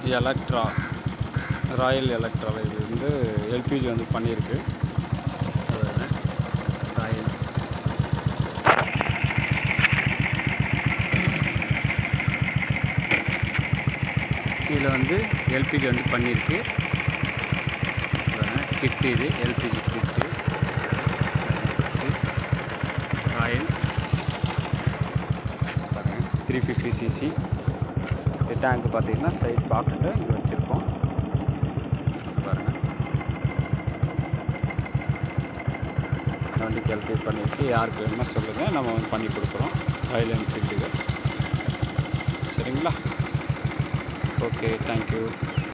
Electra Royal எலக்ட்ராவில் இது வந்து LPG வந்து பண்ணியிருக்கு அதாவது ராயல் இதில் வந்து எல்பிஜி வந்து பண்ணியிருக்கு கிட்டு இது எல்பிஜி கிட்டு ராயல் பாருங்கள் த்ரீ ஃபிஃப்டி சிசி இந்த டேங்க் பார்த்தீங்கன்னா சைட் பாக்ஸில் இங்கே வச்சுருக்கோம் பாருங்கள் வண்டி கால்குலேட் பண்ணியிருக்கு யாருக்கு வேணுமோ சொல்லுங்கள் நம்ம வந்து பண்ணி கொடுக்குறோம் ராயல் என்ஃபீல்டுக்கு சரிங்களா ஓகே தேங்க்யூ